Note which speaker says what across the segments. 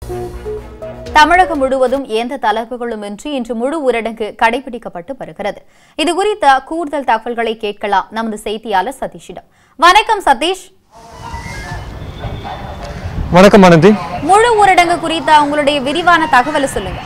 Speaker 1: தமிழகம் முழுவதும் எந்த தளர்வுகளுமின்றி இன்று முழு ஊரடங்கு கடைபிடிக்கப்பட்டு வருகிறது இது குறித்த கூடுதல் தகவல்களை கேட்கலாம் நமது செய்தியாளர் சதீஷிடம் வணக்கம் சதீஷ்
Speaker 2: வணக்கம் ஆனந்தி
Speaker 1: முழு ஊரடங்கு குறித்த உங்களுடைய விரிவான தகவலை சொல்லுங்க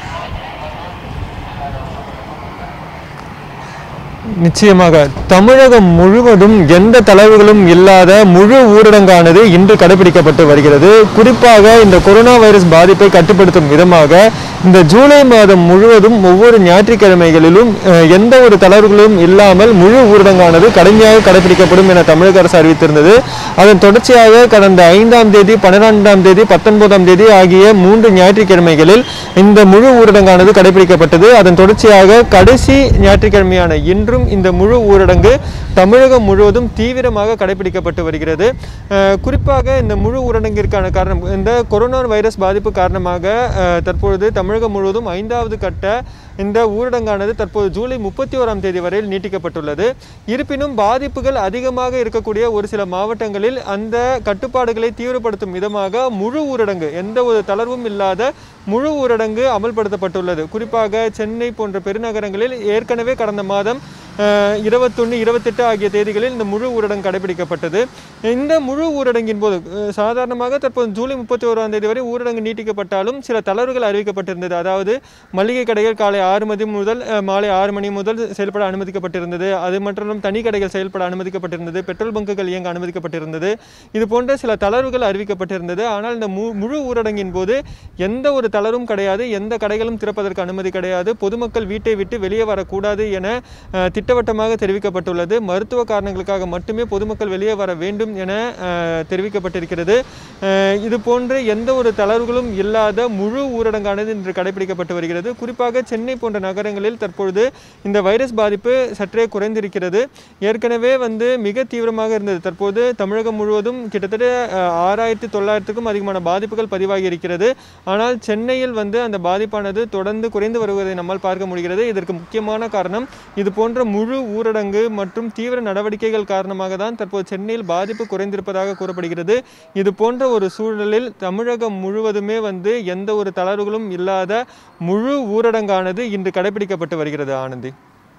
Speaker 2: நிச்சயமாக தமிழகம் முழுவதும் எந்த தளர்வுகளும் இல்லாத முழு ஊரடங்கானது இன்று கடைபிடிக்கப்பட்டு வருகிறது குறிப்பாக இந்த கொரோனா வைரஸ் பாதிப்பை கட்டுப்படுத்தும் விதமாக இந்த ஜூலை மாதம் முழுவதும் ஒவ்வொரு ஞாயிற்றுக்கிழமைகளிலும் அஹ், எந்த ஒரு தளர்வுகளும் இல்லாமல் முழு ஊரடங்கானது கடுமையாக கடைபிடிக்கப்படும் என தமிழக அரசு அறிவித்திருந்தது அதன் தொடர்ச்சியாக கடந்த ஐந்தாம் தேதி பன்னிரெண்டாம் தேதி பத்தொன்பதாம் தேதி ஆகிய மூன்று ஞாயிற்றுக்கிழமைகளில் இந்த முழு ஊரடங்கானது கடைபிடிக்கப்பட்டது அதன் தொடர்ச்சியாக கடைசி ஞாயிற்றுக்கிழமையான இன்றும் இந்த முழு ஊரடங்கு தமிழகம் முழுவதும் தீவிரமாக கடைபிடிக்கப்பட்டு வருகிறது அஹ், குறிப்பாக இந்த முழு ஊரடங்கிற்கான காரணம் இந்த கொரோனா வைரஸ் பாதிப்பு காரணமாக அஹ், தற்பொழுது தமிழகம் முழுவதும் ஐந்தாவது கட்ட இந்த ஊரடங்கானது தற்போது ஜூலை முப்பத்தி ஓராம் தேதி வரையில் நீட்டிக்கப்பட்டுள்ளது இருப்பினும் பாதிப்புகள் அதிகமாக இருக்கக்கூடிய ஒரு சில மாவட்டங்களில் அந்த கட்டுப்பாடுகளை தீவிரப்படுத்தும் விதமாக முழு ஊரடங்கு எந்த ஒரு தளர்வும் இல்லாத முழு ஊரடங்கு அமல்படுத்தப்பட்டுள்ளது குறிப்பாக சென்னை போன்ற பெருநகரங்களில் ஏற்கனவே கடந்த மாதம் இருபத்தொன்று இருபத்தெட்டு ஆகிய தேதிகளில் இந்த முழு ஊரடங்கு கடைபிடிக்கப்பட்டது இந்த முழு ஊரடங்கின் போது அஹ், சாதாரணமாக தற்போது ஜூலை முப்பத்தி ஓராம் தேதி வரை ஊரடங்கு நீட்டிக்கப்பட்டாலும் சில தளர்வுகள் அறிவிக்கப்பட்டிருந்தது அதாவது மளிகை கடைகள் காலை ஆறு மணி முதல் அஹ், மாலை ஆறு மணி முதல் செயல்பட அனுமதிக்கப்பட்டிருந்தது அது மற்றும் தனி கடைகள் செயல்பட அனுமதிக்கப்பட்டிருந்தது பெட்ரோல் பங்குகள் இயங்க அனுமதிக்கப்பட்டிருந்தது இது போன்ற சில தளர்வுகள் அறிவிக்கப்பட்டிருந்தது ஆனால் இந்த மு- முழு ஊரடங்கின் போது எந்த ஒரு தளர்வும் கிடையாது எந்த கடைகளும் திறப்பதற்கு அனுமதி கிடையாது பொதுமக்கள் வீட்டை விட்டு வெளியே வரக்கூடாது என அஹ், திட்டவட்டமாக தெரிவிக்கப்பட்டுள்ளது மருத்துவ காரணங்களுக்காக மட்டுமே பொதுமக்கள் வெளியே வர வேண்டும் என அஹ், தெரிவிக்கப்பட்டிருக்கிறது அஹ், இது போன்ற எந்த ஒரு தளர்வுகளும் இல்லாத முழு ஊரடங்கானது இன்று கடைபிடிக்கப்பட்டு வருகிறது குறிப்பாக சென்னை போன்ற நகரங்களில் தற்பொழுது இந்த வைரஸ் பாதிப்பு சற்றே குறைந்திருக்கிறது ஏற்கனவே வந்து மிக தீவிரமாக இருந்தது தற்போது தமிழகம் முழுவதும் கிட்டத்தட்ட அஹ், ஆறாயிரத்தி தொள்ளாயிரத்துக்கும் அதிகமான பாதிப்புகள் பதிவாகி இருக்கிறது ஆனால் சென்னையில் வந்து அந்த பாதிப்பானது தொடர்ந்து குறைந்து வருவதை நம்மால் பார்க்க முடிகிறது இதற்கு முக்கியமான காரணம் இது போன்ற முழு ஊரடங்கு மற்றும் தீவிர நடவடிக்கைகள் காரணமாக தான் தற்போது சென்னையில் பாதிப்பு குறைந்திருப்பதாக கூறப்படுகிறது இது போன்ற ஒரு சூழலில் தமிழகம் முழுவதுமே வந்து எந்த ஒரு தளர்வுகளும் இல்லாத முழு ஊரடங்கானது இன்று கடைபிடிக்கப்பட்டு வருகிறது ஆனந்தி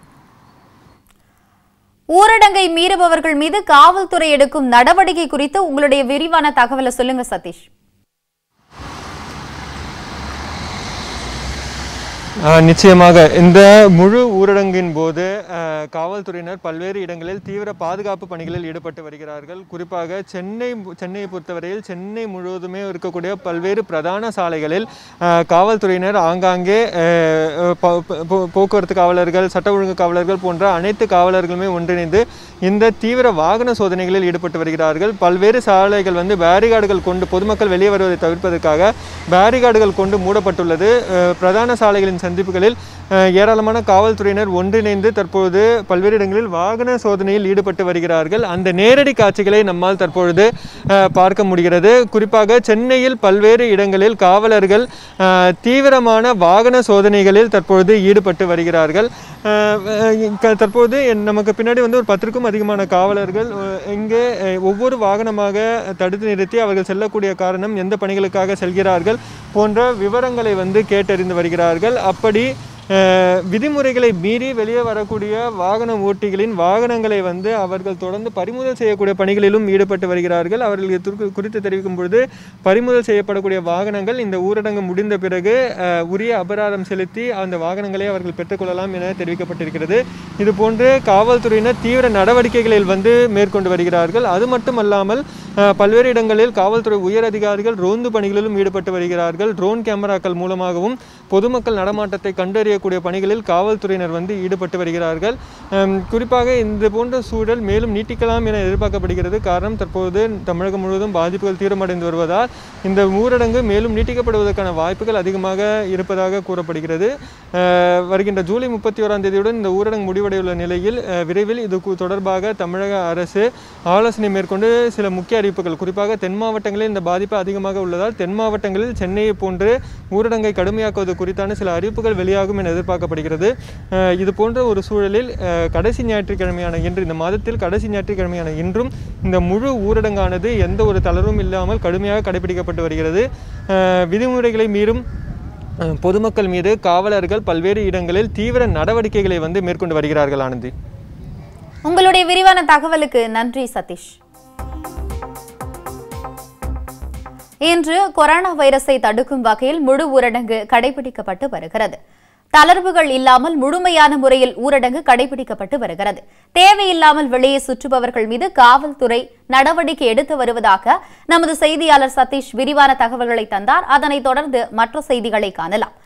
Speaker 1: ஊரடங்கை மீறுபவர்கள் மீது காவல்துறை எடுக்கும் நடவடிக்கை குறித்து உங்களுடைய விரிவான தகவலை சொல்லுங்க சதீஷ்
Speaker 2: ஆஹ் நிச்சயமாக இந்த முழு ஊரடங்கின் போது ஆஹ் காவல்துறையினர் பல்வேறு இடங்களில் தீவிர பாதுகாப்பு பணிகளில் ஈடுபட்டு வருகிறார்கள் குறிப்பாக சென்னை சென்னையை பொறுத்தவரையில் சென்னை முழுவதுமே இருக்கக்கூடிய பல்வேறு பிரதான சாலைகளில் ஆஹ் காவல்துறையினர் ஆங்காங்கே ஆஹ் போ- போ- போக்குவரத்து காவலர்கள் சட்ட ஒழுங்கு காவலர்கள் போன்ற அனைத்து காவலர்களுமே ஒன்றிணைந்து இந்த தீவிர வாகன சோதனைகளில் ஈடுபட்டு வருகிறார்கள் பல்வேறு சாலைகள் வந்து பேரிகார்டுகள் கொண்டு பொதுமக்கள் வெளியே வருவதை தவிர்ப்பதற்காக பேரிகார்டுகள் கொண்டு மூடப்பட்டுள்ளது அஹ் பிரதான சாலைகளின் சந்திப்புகளில் அஹ் ஏராளமான காவல்துறையினர் ஒன்றிணைந்து தற்பொழுது பல்வேறு இடங்களில் வாகன சோதனையில் ஈடுபட்டு வருகிறார்கள் அந்த நேரடி காட்சிகளை நம்மால் தற்பொழுது அஹ், பார்க்க முடிகிறது குறிப்பாக சென்னையில் பல்வேறு இடங்களில் காவலர்கள் அஹ், தீவிரமான வாகன சோதனைகளில் தற்பொழுது ஈடுபட்டு வருகிறார்கள் அஹ், அஹ், க- தற்போது என்- நமக்கு பின்னாடி வந்து ஒரு பத்திற்கும் அதிகமான காவலர்கள் அஹ், இங்கே அஹ், ஒவ்வொரு வாகனமாக தடுத்து நிறுத்தி அவர்கள் செல்லக்கூடிய காரணம் எந்த பணிகளுக்காக செல்கிறார்கள் போன்ற விவரங்களை வந்து கேட்டறிந்து வருகிறார்கள் அப்படி அஹ், விதிமுறைகளை மீறி வெளியே வரக்கூடிய வாகன ஓட்டிகளின் வாகனங்களை வந்து அவர்கள் தொடர்ந்து பறிமுதல் செய்யக்கூடிய பணிகளிலும் ஈடுபட்டு வருகிறார்கள் அவர்கள் இது குறி- குறித்து தெரிவிக்கும் பொழுது பறிமுதல் செய்யப்படக்கூடிய வாகனங்கள் இந்த ஊரடங்கு முடிந்த பிறகு அஹ், உரிய அபராதம் செலுத்தி அந்த வாகனங்களை அவர்கள் பெற்றுக்கொள்ளலாம் என தெரிவிக்கப்பட்டிருக்கிறது இது போன்று காவல்துறையினர் தீவிர நடவடிக்கைகளில் வந்து மேற்கொண்டு வருகிறார்கள் அது மட்டுமல்லாமல் அஹ், பல்வேறு இடங்களில் காவல்துறை உயர் அதிகாரிகள் ரோந்து பணிகளிலும் ஈடுபட்டு வருகிறார்கள் ட்ரோன் கேமராக்கள் மூலமாகவும் பொதுமக்கள் நடமாட்டத்தை கண்டறியக்கூடிய பணிகளில் காவல்துறையினர் வந்து ஈடுபட்டு வருகிறார்கள் அம், குறிப்பாக இந்த போன்ற சூழல் மேலும் நீட்டிக்கலாம் என எதிர்பார்க்கப்படுகிறது காரணம் தற்போது தமிழகம் முழுவதும் பாதிப்புகள் தீவிரமடைந்து வருவதால் இந்த ஊரடங்கு மேலும் நீட்டிக்கப்படுவதற்கான வாய்ப்புகள் அதிகமாக இருப்பதாக கூறப்படுகிறது அஹ், வருகின்ற ஜூலை முப்பத்தி ஓராம் தேதியுடன் இந்த ஊரடங்கு முடிவடையுள்ள நிலையில் அஹ், விரைவில் இது கு- தொடர்பாக தமிழக அரசு ஆலோசனை மேற்கொண்டு சில முக்கிய அறிவிப்புகள் குறிப்பாக தென் மாவட்டங்களில் இந்த பாதிப்பு அதிகமாக உள்ளதால் தென் மாவட்டங்களில் சென்னையை போன்று ஊரடங்கை கடுமையாக்குவது குறித்தான சில அறிவிப்புகள் வெளியாகும் என என எதிர்பார்க்கப்படுகிறது அஹ், இது போன்ற ஒரு சூழலில் அஹ், கடைசி ஞாயிற்றுக்கிழமையான இன்று இந்த மாதத்தில் கடைசி ஞாயிற்றுக்கிழமையான இன்றும் இந்த முழு ஊரடங்கானது எந்த ஒரு தளர்வும் இல்லாமல் கடுமையாக கடைபிடிக்கப்பட்டு வருகிறது அஹ், விதிமுறைகளை மீறும் அஹ், பொதுமக்கள் மீது காவலர்கள் பல்வேறு இடங்களில் தீவிர நடவடிக்கைகளை வந்து மேற்கொண்டு வருகிறார்கள் ஆனந்தி
Speaker 1: உங்களுடைய விரிவான தகவலுக்கு நன்றி சதீஷ் இன்று கொரோனா வைரஸை தடுக்கும் வகையில் முழு ஊரடங்கு கடைபிடிக்கப்பட்டு வருகிறது தளர்வுகள் இல்லாமல் முழுமையான முறையில் ஊரடங்கு கடைபிடிக்கப்பட்டு வருகிறது தேவையில்லாமல் வெளியே சுற்றுபவர்கள் மீது காவல்துறை நடவடிக்கை எடுத்து வருவதாக நமது செய்தியாளர் சதீஷ் விரிவான தகவல்களை தந்தார் அதனைத் தொடர்ந்து மற்ற செய்திகளை காணலாம்